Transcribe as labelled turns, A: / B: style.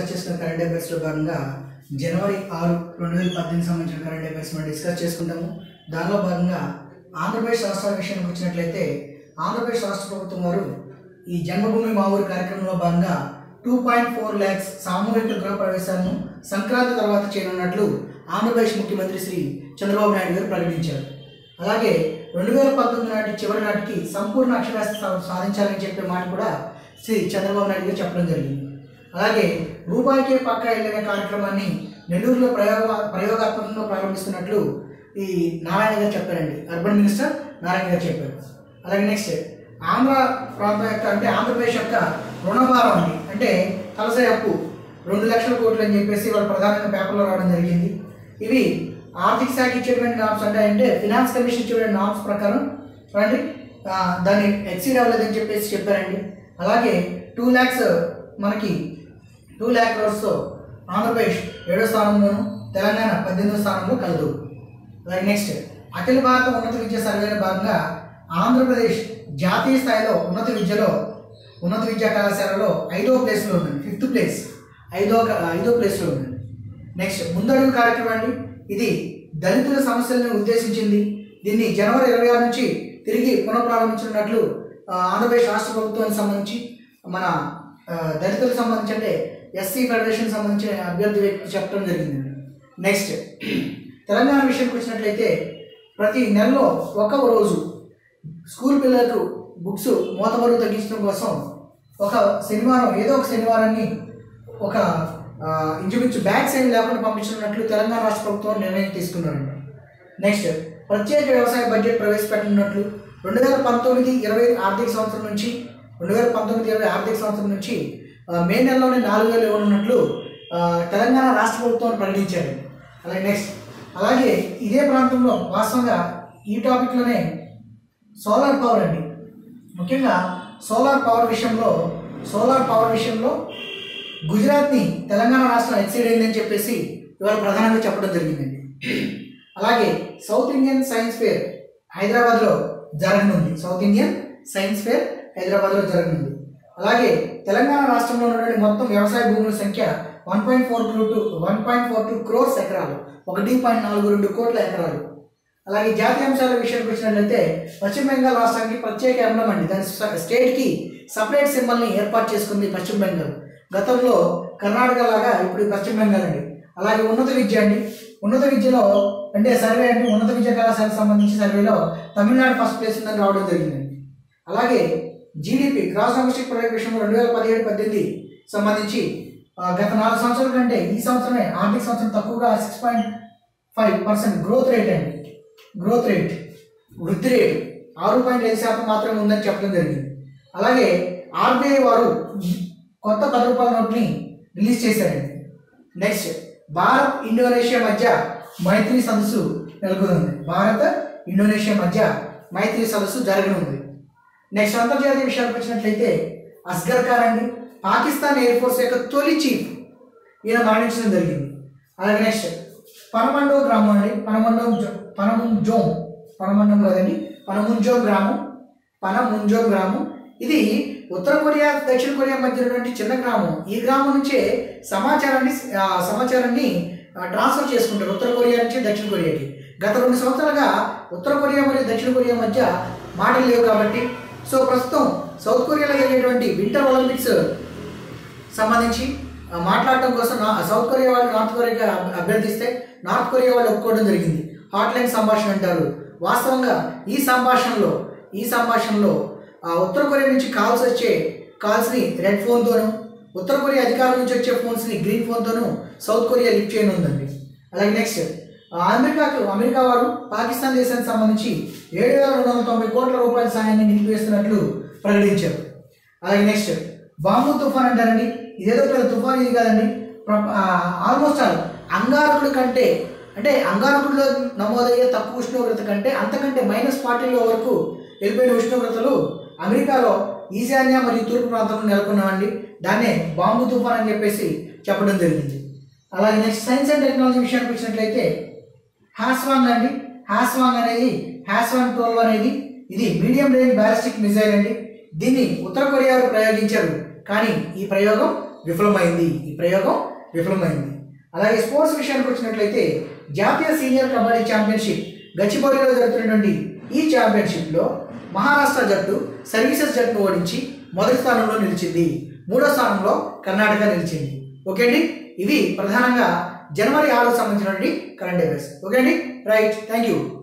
A: discuss చేసుకున్న current అఫైర్స్లో భాగంగా జనవరి ఆరు రెండు వేల పద్దెనిమిది సంబంధించిన కరెంట్ అఫైర్స్ మనం డిస్కస్ చేసుకుంటాము దానిలో భాగంగా ఆంధ్రప్రదేశ్ రాష్ట్ర విషయానికి వచ్చినట్లయితే ఆంధ్రప్రదేశ్ రాష్ట్ర ప్రభుత్వం వారు ఈ జన్మభూమి మా ఊరు కార్యక్రమంలో భాగంగా టూ పాయింట్ ఫోర్ ల్యాక్స్ సామూహిక గృహ ప్రవేశాలను సంక్రాంతి తర్వాత చేయనున్నట్లు ఆంధ్రప్రదేశ్ ముఖ్యమంత్రి శ్రీ చంద్రబాబు నాయుడు గారు ప్రకటించారు అలాగే రెండు వేల పంతొమ్మిది నాటి చివరి నాటికి సంపూర్ణ అక్షరాస్యత సా- సాధించాలని చెప్పే మాట కూడా శ్రీ చంద్రబాబు నాయుడు గారు చెప్పడం జరిగింది అలాగే రూపాయికే పక్క ఇళ్ళనే కార్యక్రమాన్ని నెల్లూరులో ప్రయోగ ప్రయోగాత్మకంగా ప్రారంభిస్తున్నట్లు ఈ నారాయణ గారు చెప్పారండి అర్బన్ మినిస్టర్ నారాయణ గారు చెప్పారు అలాగే నెక్స్ట్ ఆంధ్ర ప్రాంతం యొక్క అంటే ఆంధ్రప్రదేశ్ యొక్క రుణభారం అండి అంటే తలసరి అప్పు రెండు లక్షల కోట్లు అని చెప్పేసి వాళ్ళు ప్రధానంగా పేపర్లో రావడం జరిగింది ఇవి ఆర్థిక శాఖ ఇచ్చేటువంటి నామ్స్ అంటే అంటే ఫినాన్స్ కమిషన్ ఇచ్చేటువంటి నామ్స్ ప్రకారం చూడండి ఆ, దాన్ని ఎక్సీడ్ అవ్వలేదని చెప్పేసి చెప్పారండి అలాగే టూ ల్యాక్స్ మనకి టూ ల్యాక్ క్రోర్స్తో ఆంధ్రప్రదేశ్ ఏడో స్థానంలోను తెలంగాణ పద్దెనిమిదో స్థానంలో కలదు అలాగే నెక్స్ట్ అఖిల భారత ఉన్నత విద్య సర్వేలో భాగంగా ఆంధ్రప్రదేశ్ జాతీయ స్థాయిలో ఉన్నత విద్యలో ఉన్నత విద్యా కళాశాలలో ఐదో ప్లేస్లో ఉందండి ఫిఫ్త్ ప్లేస్ ఐదో ఐదో ప్లేస్లో ఉందండి నెక్స్ట్ ముందడుగు కార్యక్రమం అండి ఇది దళితుల సమస్యలను ఉద్దేశించింది దీన్ని జనవరి ఇరవై ఆరు నుంచి తిరిగి పునఃప్రారంభించినట్లు ఆ, ఆంధ్రప్రదేశ్ రాష్ట్ర ప్రభుత్వానికి సంబంధించి మన ఆ, దళితులకు సంబంధించి అంటే ఎస్సీ ఫెడరేషన్ సంబంధించిన అభ్యర్థి వ్యక్తి చెప్పడం జరిగిందండి నెక్స్ట్ తెలంగాణ విషయానికి వచ్చినట్లయితే ప్రతి నెలలో ఒక రోజు స్కూల్ పిల్లలకు బుక్స్ మోతబరువు తగ్గించడం కోసం ఒక శనివారం ఏదో ఒక శనివారాన్ని ఒక ఆ, ఇంచుమించు బ్యాగ్స్ ఏమి లేకుండా పంపించనున్నట్లు తెలంగాణ రాష్ట్ర ప్రభుత్వం నిర్ణయం తీసుకున్నారండి నెక్స్ట్ ప్రత్యేక వ్యవసాయ బడ్జెట్ ప్రవేశపెట్టనున్నట్లు రెండు వేల పంతొమ్మిది ఇరవై ఆర్థిక సంవత్సరం నుంచి రెండు వేల పంతొమ్మిది ఇరవై ఆర్థిక సంవత్సరం నుంచి ఆ, మే నెలలోనే నాలుగు వేలు ఇవ్వనున్నట్లు ఆ, తెలంగాణ రాష్ట్ర ప్రభుత్వం ప్రకటించారు అలాగే నెక్స్ట్ అలాగే ఇదే ప్రాంతంలో వాస్తవంగా ఈ టాపిక్లోనే సోలార్ పవర్ అండి ముఖ్యంగా సోలార్ పవర్ విషయంలో సోలార్ పవర్ విషయంలో గుజరాత్ని తెలంగాణ రాష్ట్రం ఎక్సైడ్ అయిందని చెప్పేసి ఇవాళ ప్రధానంగా చెప్పడం జరిగిందండి అలాగే సౌత్ ఇండియన్ సైన్స్ ఫేర్ హైదరాబాద్లో జరగనుంది సౌత్ ఇండియన్ సైన్స్ ఫేర్ హైదరాబాద్లో జరగనుంది అలాగే తెలంగాణ రాష్ట్రంలో ఉన్నటువంటి మొత్తం వ్యవసాయ భూముల సంఖ్య one point four two two one point four two crores ఎకరాలు ఒకటి పాయింట్ నాలుగు రెండు కోట్ల ఎకరాలు అలాగే జాతీయ అంశాల విషయానికి వచ్చినట్లయితే పశ్చిమ బెంగాల్ రాష్ట్రానికి ప్రత్యేక ఎంబ్లం అండి దాని స- స్టేట్కి సపరేట్ సింబల్ని ఏర్పాటు చేసుకుంది పశ్చిమ బెంగాల్ గతంలో కర్ణాటక లాగా ఇప్పుడు పశ్చిమ బెంగాల్ అండి అలాగే ఉన్నత విద్య అండి ఉన్నత విద్యలో అంటే సర్వే అంటే ఉన్నత విద్యా కళాశాలకు సంబంధించి సర్వేలో తమిళనాడు ఫస్ట్ ప్లేస్ ఉందని రావడం జరిగిందండి అలాగే జీడిపి గ్రాస్ డొమెస్టిక్ ప్రొడక్ట్ విషయంలో రెండు వేల పదిహేడు పద్దెనిమిది సంబంధించి ఆ, గత నాలుగు సంవత్సరాల కంటే ఈ సంవత్సరమే ఆర్థిక సంవత్సరం తక్కువగా six point five percent growth rate అండి గ్రోత్ రేట్ వృద్ధి రేట్ ఆరు పాయింట్ ఐదు శాతం మాత్రమే ఉందని చెప్పడం జరిగింది అలాగే ఆర్బీఐ వారు కొత్త పది రూపాయల నోట్ని రిలీజ్ చేశారండి నెక్స్ట్ భారత్ ఇండోనేషియా మధ్య మైత్రి సదస్సు నెలకొనుంది భారత్ ఇండోనేషియా మధ్య మైత్రి సదస్సు జరగనుంది నెక్స్ట్ అంతర్జాతీయ విషయాలకు వచ్చినట్లయితే అస్గర్ ఖాన్ అండి పాకిస్తాన్ ఎయిర్ ఫోర్స్ యొక్క తొలి చీఫ్ ఈయన మరణించడం జరిగింది అలాగే నెక్స్ట్ పనమండో గ్రామం అండి పనమండోం జో- పనముంజోం పనమండం కదండి పనముంజోం గ్రామం పనముంజోం గ్రామం ఇది ఉత్తర కొరియా దక్షిణ కొరియా మధ్య ఉన్నటువంటి చిన్న గ్రామం ఈ గ్రామం నుంచే సమాచారాన్ని ఆ, సమాచారాన్ని ఆ, ట్రాన్స్ఫర్ చేసుకుంటారు ఉత్తర కొరియా నుంచి దక్షిణ కొరియాకి గత రెండు సంవత్సరాలుగా ఉత్తర కొరియా మరియు దక్షిణ కొరియా మధ్య మాటలు లేవు కాబట్టి సో ప్రస్తుతం సౌత్ కొరియాలో జరిగేటువంటి వింటర్ ఒలింపిక్స్ సంబంధించి ఆ, మాట్లాడటం కోసం నా సౌత్ కొరియా వాళ్ళు నార్త్ కొరియాకి అభ్- అభ్యర్థిస్తే నార్త్ కొరియా వాళ్ళు ఒప్పుకోవడం జరిగింది హాట్లైన్ సంభాషణ అంటారు వాస్తవంగా ఈ సంభాషణలో ఈ సంభాషణలో ఆ, ఉత్తర కొరియా నుంచి కాల్స్ వచ్చే కాల్స్ని రెడ్ ఫోన్తోను ఉత్తర కొరియా అధికారుల నుంచి వచ్చే ఫోన్స్ని గ్రీన్ ఫోన్తోను సౌత్ కొరియా లిఫ్ట్ చేయనుందండి అలాగే నెక్స్ట్ అమెరికాకు అమెరికా వారు పాకిస్తాన్ దేశానికి సంబంధించి ఏడు వేల రెండు వందల తొంభై కోట్ల రూపాయల సాయాన్ని నిలిపివేస్తున్నట్లు ప్రకటించారు అలాగే నెక్స్ట్ బాంబు తుఫాన్ అంటారండి ఇదేదో పెద్ద తుఫాన్ ఇది కాదండి ఆల్మోస్ట్ ఆల్ అంగారకుడి కంటే అంటే అంగారకుడిలో నమోదయ్యే తక్కువ ఉష్ణోగ్రత కంటే అంతకంటే మైనస్ ఫార్టీలో వరకు వెళ్ళిపోయిన ఉష్ణోగ్రతలు అమెరికాలో ఈశాన్య మరియు తూర్పు ప్రాంతంలో నెలకొన్నామండి దాన్నే బాంబు తుఫాన్ అని చెప్పేసి చెప్పడం జరిగింది అలాగే నెక్స్ట్ సైన్స్ అండ్ టెక్నాలజీ విషయానికి వచ్చినట్లయితే హ్యాస్వాంగ్ అండి హ్యాస్వాంగ్ అనేది హ్యాస్వాంగ్ ట్వెల్వ్ అనేది ఇది మీడియం రేంజ్ బ్యాలిస్టిక్ మిసైల్ అండి దీన్ని ఉత్తర కొరియా వారు ప్రయోగించారు కానీ ఈ ప్రయోగం విఫలమైంది ఈ ప్రయోగం విఫలమైంది అలాగే స్పోర్ట్స్ విషయానికి వచ్చినట్లయితే జాతీయ సీనియర్ కబడ్డీ ఛాంపియన్షిప్ గచ్చిబౌలిలో జరుగుతున్నటువంటి ఈ ఛాంపియన్షిప్లో మహారాష్ట్ర జట్టు సర్వీసెస్ జట్టును ఓడించి మొదటి స్థానంలో నిలిచింది మూడో స్థానంలో కర్ణాటక నిలిచింది ఓకే అండి ఇవి ప్రధానంగా జనవరి ఆరుకు సంబంధించినటువంటి కరెంట్ అఫైర్స్ ఓకే అండి రైట్ థ్యాంక్ యూ